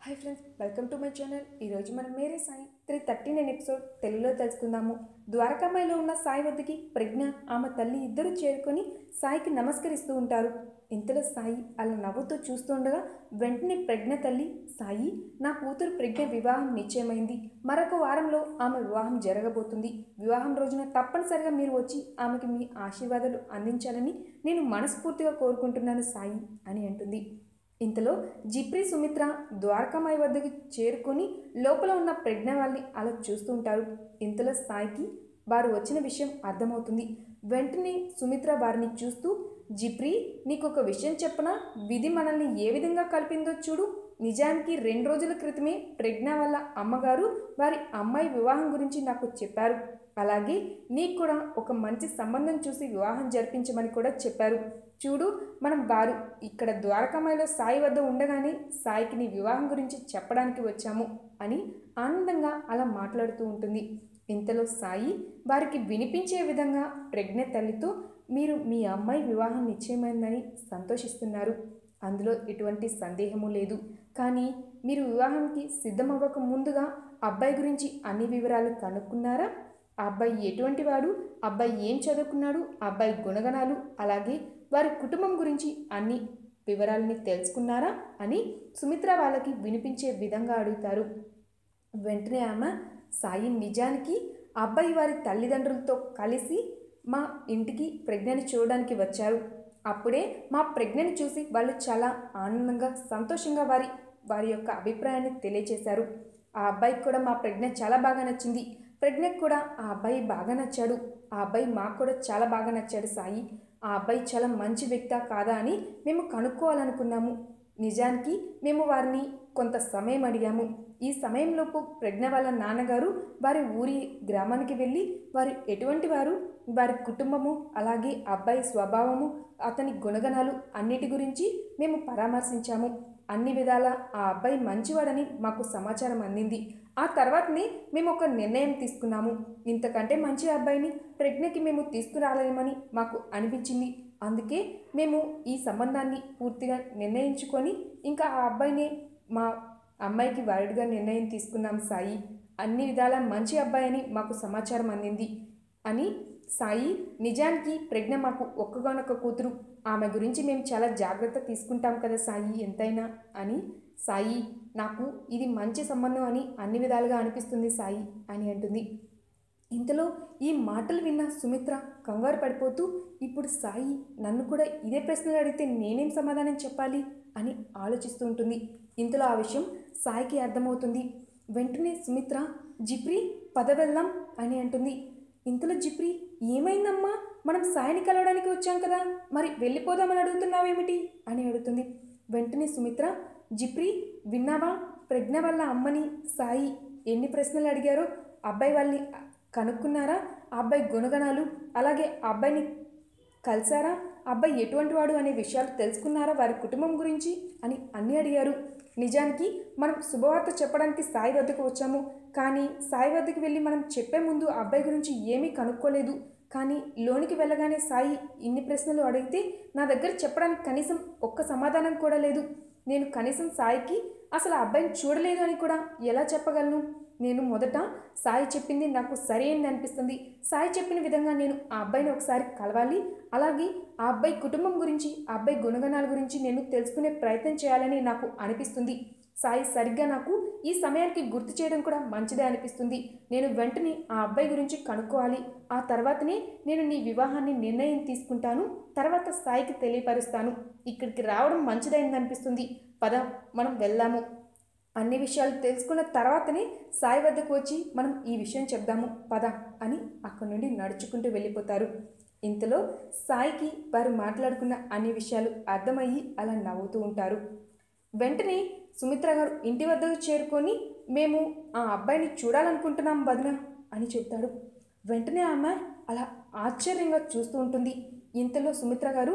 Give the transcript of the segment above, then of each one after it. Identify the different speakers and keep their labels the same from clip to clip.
Speaker 1: hi friends welcome to my channel ఈరోజు మనం Mere Sai three thirty nine episode తెలుగులో తెలుసుకుందాము ద్వారకామాయిలో ఉన్న సాయి వద్దకి ప్రజ్ఞ ఆమె తల్లి ఇద్దరు చేరుకొని సాయికి నమస్కరిస్తూ ఉంటారు ఇంతలో సాయి అలా నవ్వుతూ చూస్తుండగా వెంటనే ప్రజ్ఞ తల్లి సాయి నా కూతురు ప్రజ్ఞ వివాహం నిశ్చయమైంది మరొక వారంలో ఆమె వివాహం జరగబోతుంది వివాహం రోజున తప్పనిసరిగా మీరు వచ్చి ఆమెకి మీ ఆశీర్వాదాలు అందించాలని నేను మనస్ఫూర్తిగా కోరుకుంటున్నాను సాయి అని అంటుంది ఇంతలో జిప్రి సుమిత్ర ద్వారకామాయి వద్దకు చేరుకొని లోపల ఉన్న ప్రజ్ఞ వాళ్ళని అలా చూస్తుంటారు ఇంతలో సాయికి వారు వచ్చిన విషయం అర్థమవుతుంది వెంటనే సుమిత్ర వారిని చూస్తూ జిప్రి నీకు ఒక విషయం చెప్పనా విధి మనల్ని ఏ విధంగా కలిపిందో చూడు నిజానికి రెండు రోజుల క్రితమే ప్రజ్ఞ వాళ్ళ అమ్మగారు వారి అమ్మాయి వివాహం గురించి నాకు చెప్పారు అలాగే నీకు కూడా ఒక మంచి సంబంధం చూసి వివాహం జరిపించమని కూడా చెప్పారు చూడు మనం వారు ఇక్కడ ద్వారకామాయిలో సాయి వద్ద ఉండగానే సాయికి నీ వివాహం గురించి చెప్పడానికి వచ్చాము అని ఆనందంగా అలా మాట్లాడుతూ ఉంటుంది ఇంతలో సాయి వారికి వినిపించే విధంగా ప్రజ్ఞ తల్లితో మీరు మీ అమ్మాయి వివాహం నిశ్చయమైందని సంతోషిస్తున్నారు అందులో ఎటువంటి సందేహము లేదు కానీ మీరు వివాహానికి సిద్ధమవ్వక ముందుగా అబ్బాయి గురించి అన్ని వివరాలు కనుక్కున్నారా ఆ అబ్బాయి ఎటువంటి వాడు అబ్బాయి ఏం చదువుకున్నాడు అబ్బాయి గుణగణాలు అలాగే వారి కుటుంబం గురించి అన్ని వివరాలని తెలుసుకున్నారా అని సుమిత్ర వాళ్ళకి వినిపించే విధంగా అడుగుతారు వెంటనే ఆమె సాయి నిజానికి ఆ అబ్బాయి వారి తల్లిదండ్రులతో కలిసి మా ఇంటికి ప్రజ్ఞని చూడడానికి వచ్చారు అప్పుడే మా ప్రజ్ఞని చూసి వాళ్ళు చాలా ఆనందంగా సంతోషంగా వారి వారి యొక్క అభిప్రాయాన్ని తెలియచేశారు ఆ అబ్బాయికి కూడా మా ప్రజ్ఞ చాలా బాగా నచ్చింది ప్రజ్ఞకు కూడా ఆ అబ్బాయి బాగా నచ్చాడు ఆ అబ్బాయి మాకు కూడా చాలా బాగా నచ్చాడు సాయి ఆ అబ్బాయి చాలా మంచి వ్యక్తా కాదా అని మేము కనుక్కోవాలనుకున్నాము నిజానికి మేము వారిని కొంత సమయం అడిగాము ఈ సమయంలోపు ప్రజ్ఞ వాళ్ళ నాన్నగారు వారి ఊరి గ్రామానికి వెళ్ళి వారు ఎటువంటి వారు వారి కుటుంబము అలాగే అబ్బాయి స్వభావము అతని గుణగణాలు అన్నిటి గురించి మేము పరామర్శించాము అన్ని విధాల ఆ అబ్బాయి మంచివాడని మాకు సమాచారం అందింది ఆ తర్వాతనే మేము ఒక నిర్ణయం తీసుకున్నాము ఇంతకంటే మంచి అబ్బాయిని ప్రజ్ఞకి మేము తీసుకురాలేమని మాకు అనిపించింది అందుకే మేము ఈ సంబంధాన్ని పూర్తిగా నిర్ణయించుకొని ఇంకా ఆ అబ్బాయిని మా అమ్మాయికి వారుడుగా నిర్ణయం తీసుకున్నాం సాయి అన్ని విధాల మంచి అబ్బాయి అని మాకు సమాచారం అందింది అని సాయి నిజానికి ప్రజ్ఞ మాకు ఒక్కగానొక్క కూతురు ఆమె గురించి మేము చాలా జాగ్రత్త తీసుకుంటాం కదా సాయి ఎంతైనా అని సాయి నాకు ఇది మంచి సంబంధం అని అన్ని విధాలుగా అనిపిస్తుంది సాయి అని అంటుంది ఇంతలో ఈ మాటలు విన్న సుమిత్ర కంగారు పడిపోతూ ఇప్పుడు సాయి నన్ను కూడా ఇదే ప్రశ్నలు అడిగితే నేనేం సమాధానం చెప్పాలి అని ఆలోచిస్తూ ఉంటుంది ఇంతలో ఆ విషయం సాయికి అర్థమవుతుంది వెంటనే సుమిత్ర జిప్రి పద వెళ్దాం అని అంటుంది ఇంతలో జిప్రి ఏమైందమ్మా మనం సాయిని కలవడానికి వచ్చాం కదా మరి వెళ్ళిపోదామని అడుగుతున్నావేమిటి అని అడుగుతుంది వెంటనే సుమిత్ర జిప్రి విన్నావా ప్రజ్ఞ వాళ్ళ అమ్మని సాయి ఎన్ని ప్రశ్నలు అడిగారో అబ్బాయి వాళ్ళని కనుక్కున్నారా ఆ అబ్బాయి గుణగణాలు అలాగే ఆ అబ్బాయిని కలిసారా అబ్బాయి ఎటువంటి వాడు అనే విషయాలు తెలుసుకున్నారా వారి కుటుంబం గురించి అని అన్నీ అడిగారు నిజానికి మనం శుభవార్త చెప్పడానికి సాయి వద్దకు వచ్చాము కానీ సాయి వద్దకు వెళ్ళి మనం చెప్పే ముందు అబ్బాయి గురించి ఏమీ కనుక్కోలేదు కానీ లోనికి వెళ్ళగానే సాయి ఇన్ని ప్రశ్నలు అడిగితే నా దగ్గర చెప్పడానికి కనీసం ఒక్క సమాధానం కూడా లేదు నేను కనీసం సాయికి అసలు ఆ అబ్బాయిని చూడలేదు అని కూడా ఎలా చెప్పగలను నేను మొదట సాయి చెప్పింది నాకు సరైనది అనిపిస్తుంది సాయి చెప్పిన విధంగా నేను ఆ అబ్బాయిని ఒకసారి కలవాలి అలాగే ఆ అబ్బాయి కుటుంబం గురించి ఆ అబ్బాయి గుణగణాల గురించి నేను తెలుసుకునే ప్రయత్నం చేయాలని నాకు అనిపిస్తుంది సాయి సరిగ్గా నాకు ఈ సమయానికి గుర్తు చేయడం కూడా మంచిదే అనిపిస్తుంది నేను వెంటనే ఆ అబ్బాయి గురించి కనుక్కోవాలి ఆ తర్వాతనే నేను నీ వివాహాన్ని నిర్ణయం తీసుకుంటాను తర్వాత సాయికి తెలియపరుస్తాను ఇక్కడికి రావడం మంచిదైంది అనిపిస్తుంది పద మనం వెళ్దాము అన్ని విషయాలు తెలుసుకున్న తర్వాతనే సాయి వద్దకు వచ్చి మనం ఈ విషయం చెప్దాము పద అని అక్కడి నుండి నడుచుకుంటూ వెళ్ళిపోతారు ఇంతలో సాయికి వారు మాట్లాడుకున్న అన్ని విషయాలు అర్థమయ్యి అలా నవ్వుతూ ఉంటారు వెంటనే సుమిత్ర గారు ఇంటి వద్దకు చేరుకొని మేము ఆ అబ్బాయిని చూడాలనుకుంటున్నాం వదిన అని చెప్తాడు వెంటనే ఆమె అలా ఆశ్చర్యంగా చూస్తూ ఉంటుంది ఇంతలో సుమిత్ర గారు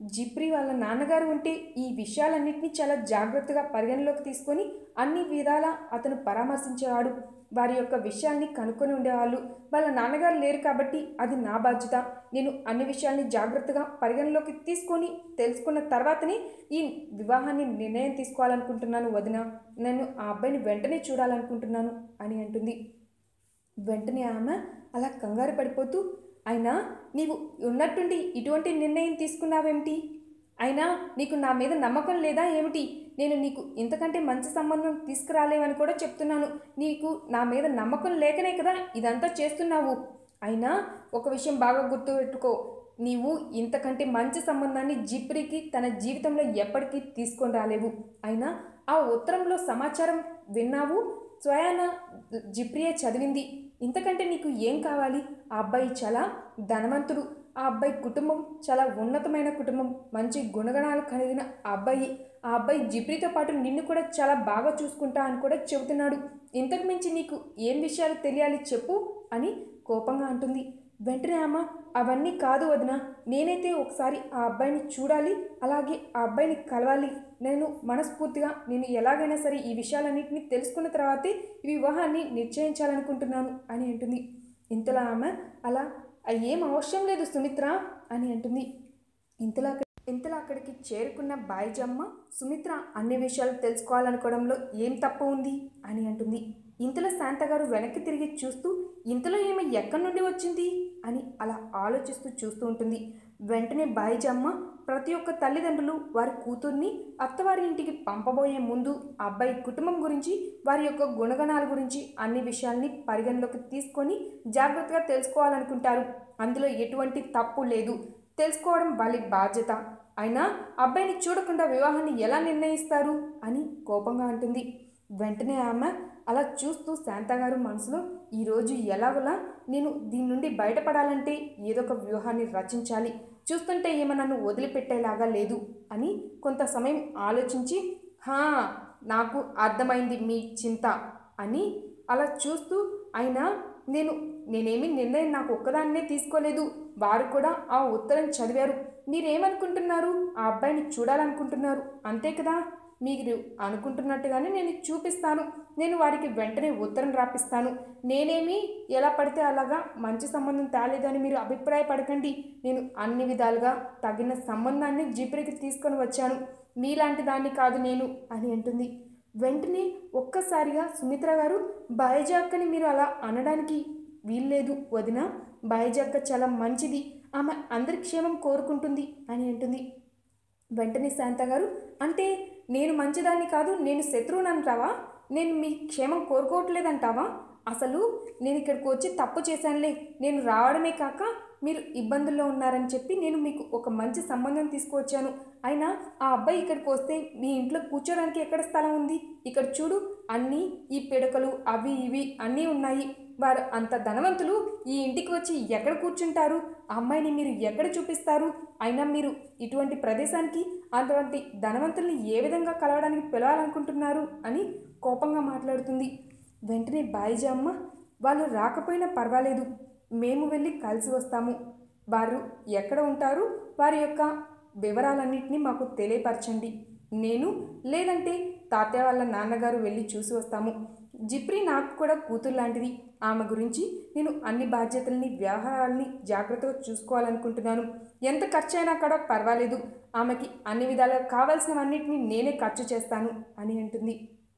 Speaker 1: జిప్రి వాళ్ళ నాన్నగారు ఉంటే ఈ విషయాలన్నింటినీ చాలా జాగ్రత్తగా పరిగణలోకి తీసుకొని అన్ని విధాలా అతను పరామర్శించేవాడు వారి యొక్క విషయాల్ని కనుక్కొని ఉండేవాళ్ళు వాళ్ళ నాన్నగారు లేరు కాబట్టి అది నా బాధ్యత నేను అన్ని విషయాల్ని జాగ్రత్తగా పరిగణలోకి తీసుకొని తెలుసుకున్న తర్వాతనే ఈ వివాహాన్ని నిర్ణయం తీసుకోవాలనుకుంటున్నాను వదిన నేను ఆ అబ్బాయిని వెంటనే చూడాలనుకుంటున్నాను అని అంటుంది వెంటనే ఆమె అలా కంగారు పడిపోతూ అయినా నీవు ఉన్నట్టుండి ఇటువంటి నిర్ణయం తీసుకున్నావేమిటి అయినా నీకు నా మీద నమ్మకం లేదా ఏమిటి నేను నీకు ఇంతకంటే మంచి సంబంధం తీసుకురాలేవని కూడా చెప్తున్నాను నీకు నా మీద నమ్మకం లేకనే కదా ఇదంతా చేస్తున్నావు అయినా ఒక విషయం బాగా గుర్తుపెట్టుకో నీవు ఇంతకంటే మంచి సంబంధాన్ని జిప్రికి తన జీవితంలో ఎప్పటికీ తీసుకొని రాలేవు అయినా ఆ ఉత్తరంలో సమాచారం విన్నావు స్వయాన జిప్రియే చదివింది ఇంతకంటే నీకు ఏం కావాలి ఆ అబ్బాయి చాలా ధనవంతుడు ఆ అబ్బాయి కుటుంబం చాలా ఉన్నతమైన కుటుంబం మంచి గుణగణాలు కలిగిన ఆ అబ్బాయి ఆ అబ్బాయి జిప్రితో పాటు నిన్ను కూడా చాలా బాగా చూసుకుంటా అని కూడా చెబుతున్నాడు ఇంతకు మించి నీకు ఏం విషయాలు తెలియాలి చెప్పు అని కోపంగా అంటుంది వెంటనే అమ్మ అవన్నీ కాదు వదిన నేనైతే ఒకసారి ఆ అబ్బాయిని చూడాలి అలాగే ఆ అబ్బాయిని కలవాలి నేను మనస్ఫూర్తిగా నేను ఎలాగైనా సరే ఈ విషయాలన్నింటినీ తెలుసుకున్న తర్వాతే ఈ వివాహాన్ని నిశ్చయించాలనుకుంటున్నాను అని అంటుంది ఇంతలో ఆమె అలా "ఆ, ఏం అవసరం లేదు సుమిత్ర అని అంటుంది ఇంతలో అక్కడ ఇంతలో అక్కడికి చేరుకున్న బాయిజమ్మ సుమిత్ర అన్ని విషయాలు తెలుసుకోవాలనుకోవడంలో ఏం తప్పు ఉంది అని అంటుంది ఇంతలో శాంత గారు వెనక్కి తిరిగి చూస్తూ ఇంతలో ఏమి ఎక్కడి నుండి వచ్చింది అని అలా ఆలోచిస్తూ చూస్తూ ఉంటుంది వెంటనే బాయిజమ్మ ప్రతి ఒక్క తల్లిదండ్రులు వారి కూతుర్ని అత్తవారి ఇంటికి పంపబోయే ముందు ఆ అబ్బాయి కుటుంబం గురించి వారి యొక్క గుణగణాల గురించి అన్ని విషయాల్ని పరిగణలోకి తీసుకొని జాగ్రత్తగా తెలుసుకోవాలనుకుంటారు అందులో ఎటువంటి తప్పు లేదు తెలుసుకోవడం వాళ్ళ బాధ్యత అయినా అబ్బాయిని చూడకుండా వివాహాన్ని ఎలా నిర్ణయిస్తారు అని కోపంగా అంటుంది వెంటనే ఆమె అలా చూస్తూ శాంతగారు మనసులో ఈరోజు ఎలాగోలా నేను దీని నుండి బయటపడాలంటే ఏదో ఒక వ్యూహాన్ని రచించాలి చూస్తుంటే ఏమో నన్ను వదిలిపెట్టేలాగా లేదు అని కొంత సమయం ఆలోచించి హా నాకు అర్థమైంది మీ చింత అని అలా చూస్తూ అయినా నేను నేనేమి నిర్ణయం నాకు ఒక్కదాన్నే తీసుకోలేదు వారు కూడా ఆ ఉత్తరం చదివారు మీరేమనుకుంటున్నారు ఆ అబ్బాయిని చూడాలనుకుంటున్నారు అంతే కదా మీరు అనుకుంటున్నట్టుగానే నేను చూపిస్తాను నేను వారికి వెంటనే ఉత్తరం రాపిస్తాను నేనేమి ఎలా పడితే అలాగా మంచి సంబంధం తేలేదని మీరు అభిప్రాయపడకండి నేను అన్ని విధాలుగా తగిన సంబంధాన్ని జిప్రికి తీసుకొని వచ్చాను మీలాంటి దాన్ని కాదు నేను అని అంటుంది వెంటనే ఒక్కసారిగా సుమిత్ర గారు బయజాక్కని మీరు అలా అనడానికి వీల్లేదు వదిన బయజాక్క చాలా మంచిది ఆమె అందరి క్షేమం కోరుకుంటుంది అని అంటుంది వెంటనే శాంత గారు అంటే నేను మంచిదాన్ని కాదు నేను శత్రువుని అంటావా నేను మీ క్షేమం కోరుకోవట్లేదంటావా అసలు నేను ఇక్కడికి వచ్చి తప్పు చేశానులే నేను రావడమే కాక మీరు ఇబ్బందుల్లో ఉన్నారని చెప్పి నేను మీకు ఒక మంచి సంబంధం తీసుకువచ్చాను అయినా ఆ అబ్బాయి ఇక్కడికి వస్తే మీ ఇంట్లో కూర్చోడానికి ఎక్కడ స్థలం ఉంది ఇక్కడ చూడు అన్నీ ఈ పిడకలు అవి ఇవి అన్నీ ఉన్నాయి వారు అంత ధనవంతులు ఈ ఇంటికి వచ్చి ఎక్కడ కూర్చుంటారు ఆ అమ్మాయిని మీరు ఎక్కడ చూపిస్తారు అయినా మీరు ఇటువంటి ప్రదేశానికి అటువంటి ధనవంతుల్ని ఏ విధంగా కలవడానికి పిలవాలనుకుంటున్నారు అని కోపంగా మాట్లాడుతుంది వెంటనే బాయిజీ అమ్మ వాళ్ళు రాకపోయినా పర్వాలేదు మేము వెళ్ళి కలిసి వస్తాము వారు ఎక్కడ ఉంటారు వారి యొక్క వివరాలన్నింటినీ మాకు తెలియపరచండి నేను లేదంటే తాతయ్య వాళ్ళ నాన్నగారు వెళ్ళి చూసి వస్తాము జిప్రి నాకు కూడా కూతురు లాంటిది ఆమె గురించి నేను అన్ని బాధ్యతల్ని వ్యవహారాల్ని జాగ్రత్తగా చూసుకోవాలనుకుంటున్నాను ఎంత ఖర్చు అయినా కూడా పర్వాలేదు ఆమెకి అన్ని విధాలుగా కావాల్సినవన్నిటిని నేనే ఖర్చు చేస్తాను అని అంటుంది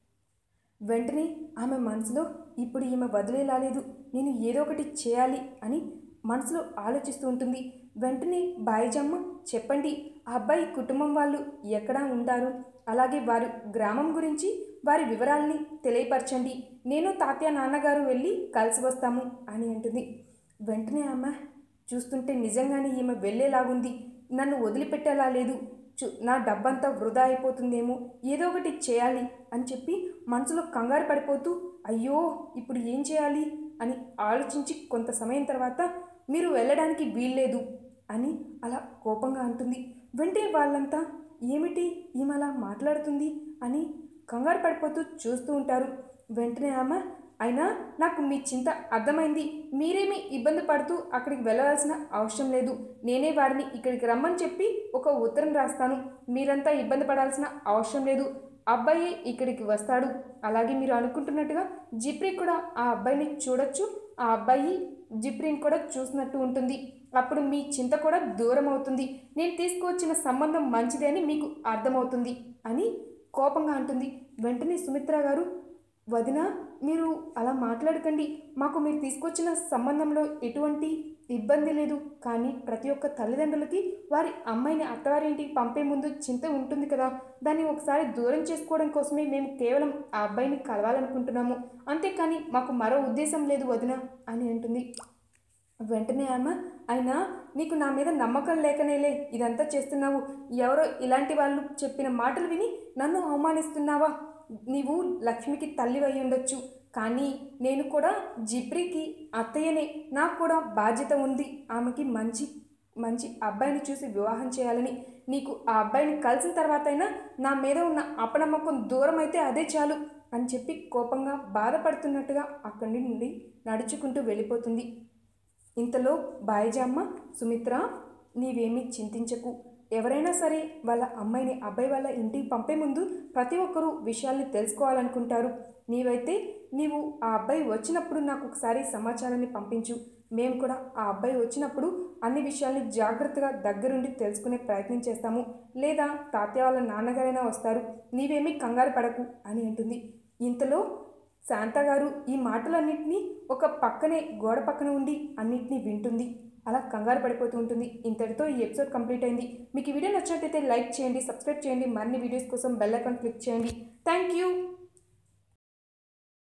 Speaker 1: వెంటనే ఆమె మనసులో ఇప్పుడు ఈమె వదిలేలాలేదు నేను ఏదో ఒకటి చేయాలి అని మనసులో ఆలోచిస్తూ ఉంటుంది వెంటనే బాయిజమ్మ చెప్పండి ఆ అబ్బాయి కుటుంబం వాళ్ళు ఎక్కడ ఉంటారు అలాగే వారి గ్రామం గురించి వారి వివరాల్ని తెలియపరచండి నేను తాతయ్య నాన్నగారు వెళ్ళి కలిసి వస్తాము అని అంటుంది వెంటనే ఆమె చూస్తుంటే నిజంగానే ఈమె వెళ్ళేలాగుంది నన్ను వదిలిపెట్టేలా లేదు చు నా డబ్బంతా వృధా అయిపోతుందేమో ఏదో ఒకటి చేయాలి అని చెప్పి మనసులో కంగారు పడిపోతూ అయ్యో ఇప్పుడు ఏం చేయాలి అని ఆలోచించి కొంత సమయం తర్వాత మీరు వెళ్ళడానికి వీల్లేదు అని అలా కోపంగా అంటుంది వెంటనే వాళ్ళంతా ఏమిటి ఈమె అలా మాట్లాడుతుంది అని కంగారు పడిపోతూ చూస్తూ ఉంటారు వెంటనే ఆమె అయినా నాకు మీ చింత అర్థమైంది మీరేమీ ఇబ్బంది పడుతూ అక్కడికి వెళ్ళవలసిన అవసరం లేదు నేనే వారిని ఇక్కడికి రమ్మని చెప్పి ఒక ఉత్తరం రాస్తాను మీరంతా ఇబ్బంది పడాల్సిన అవసరం లేదు అబ్బాయి ఇక్కడికి వస్తాడు అలాగే మీరు అనుకుంటున్నట్టుగా జిప్రీ కూడా ఆ అబ్బాయిని చూడొచ్చు ఆ అబ్బాయి జిప్రీని కూడా చూసినట్టు ఉంటుంది అప్పుడు మీ చింత కూడా దూరం అవుతుంది నేను తీసుకువచ్చిన సంబంధం మంచిదే అని మీకు అర్థమవుతుంది అని కోపంగా అంటుంది వెంటనే సుమిత్ర గారు వదిన మీరు అలా మాట్లాడకండి మాకు మీరు తీసుకొచ్చిన సంబంధంలో ఎటువంటి ఇబ్బంది లేదు కానీ ప్రతి ఒక్క తల్లిదండ్రులకి వారి అమ్మాయిని అత్తవారింటికి పంపే ముందు చింత ఉంటుంది కదా దాన్ని ఒకసారి దూరం చేసుకోవడం కోసమే మేము కేవలం ఆ అబ్బాయిని కలవాలనుకుంటున్నాము అంతేకాని మాకు మరో ఉద్దేశం లేదు వదిన అని అంటుంది వెంటనే ఆమె అయినా నీకు నా మీద నమ్మకం లేకనేలే ఇదంతా చేస్తున్నావు ఎవరో ఇలాంటి వాళ్ళు చెప్పిన మాటలు విని నన్ను అవమానిస్తున్నావా నీవు లక్ష్మికి తల్లి అయి ఉండొచ్చు కానీ నేను కూడా జిబ్రికి అత్తయ్యనే నాకు కూడా బాధ్యత ఉంది ఆమెకి మంచి మంచి అబ్బాయిని చూసి వివాహం చేయాలని నీకు ఆ అబ్బాయిని కలిసిన తర్వాతైనా నా మీద ఉన్న అపనమ్మకం దూరం అయితే అదే చాలు అని చెప్పి కోపంగా బాధపడుతున్నట్టుగా అక్కడి నుండి నడుచుకుంటూ వెళ్ళిపోతుంది ఇంతలో బాయిజామ్మ సుమిత్ర నీవేమీ చింతించకు ఎవరైనా సరే వాళ్ళ అమ్మాయిని అబ్బాయి వాళ్ళ ఇంటికి పంపే ముందు ప్రతి ఒక్కరూ విషయాల్ని తెలుసుకోవాలనుకుంటారు నీవైతే నీవు ఆ అబ్బాయి వచ్చినప్పుడు నాకు ఒకసారి సమాచారాన్ని పంపించు మేము కూడా ఆ అబ్బాయి వచ్చినప్పుడు అన్ని విషయాల్ని జాగ్రత్తగా దగ్గరుండి తెలుసుకునే ప్రయత్నం చేస్తాము లేదా తాతయ్య వాళ్ళ నాన్నగారైనా వస్తారు నీవేమీ కంగారు పడకు అని అంటుంది ఇంతలో శాంత గారు ఈ మాటలన్నింటినీ ఒక పక్కనే గోడ పక్కన ఉండి అన్నింటినీ వింటుంది అలా కంగారు పడిపోతూ ఉంటుంది ఇంతటితో ఈ ఎపిసోడ్ కంప్లీట్ అయింది మీకు ఈ వీడియో నచ్చినట్టయితే లైక్ చేయండి సబ్స్క్రైబ్ చేయండి మరిన్ని వీడియోస్ కోసం బెల్ ఐకాన్ క్లిక్ చేయండి థ్యాంక్ యూ